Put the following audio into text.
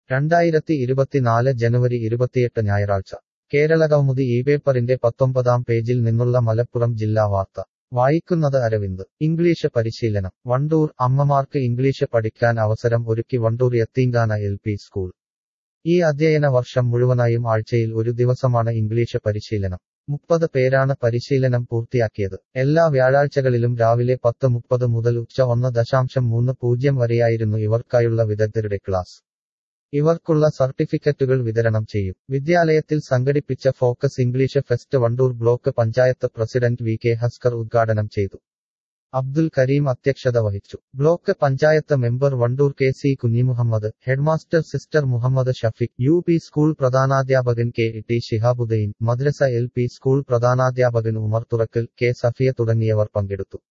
രണ്ടായിരത്തി ഇരുപത്തിനാല് ജനുവരി ഇരുപത്തിയെട്ട് ഞായറാഴ്ച കേരളകൗമുദി ഈ പേപ്പറിന്റെ പത്തൊമ്പതാം പേജിൽ നിന്നുള്ള മലപ്പുറം ജില്ലാ വാർത്ത വായിക്കുന്നത് അരവിന്ദ് ഇംഗ്ലീഷ് പരിശീലനം വണ്ടൂർ അമ്മമാർക്ക് ഇംഗ്ലീഷ് പഠിക്കാൻ അവസരം ഒരുക്കി Vandoor Yatheemkhana L P school ഈ അധ്യയന വർഷം മുഴുവനായും ആഴ്ചയിൽ ഒരു ദിവസമാണ് ഇംഗ്ലീഷ് പരിശീലനം മുപ്പത് പേരാണ് പരിശീലനം പൂർത്തിയാക്കിയത് എല്ലാ വ്യാഴാഴ്ചകളിലും രാവിലെ പത്ത് മുപ്പത് മുതൽ ഉച്ച ഒന്ന് ദശാംശം മൂന്ന് പൂജ്യം വരെയായിരുന്നു ഇവർക്കായുള്ള വിദഗ്ധരുടെ ക്ലാസ് ഇവർക്കുള്ള സർട്ടിഫിക്കറ്റുകൾ വിതരണം ചെയ്യും വിദ്യാലയത്തിൽ സംഘടിപ്പിച്ച focus English fest Vandoor block panchayat president V K Haskar ഉദ്ഘാടനം ചെയ്തു അബ്ദുൽ കരീം അധ്യക്ഷത വഹിച്ചു block panchayat member Vandoor K C Kunhimuhammed headmaster sister Muhammed Shafeeq U P school പ്രധാനാധ്യാപകൻ കെ ടി ഷിഹാബുദ്ദീൻ മദ്രസ എൽ പി സ്കൂൾ പ്രധാനാധ്യാപകൻ ഉമർ തുറക്കൽ കെ സഫിയ തുടങ്ങിയവർ പങ്കെടുത്തു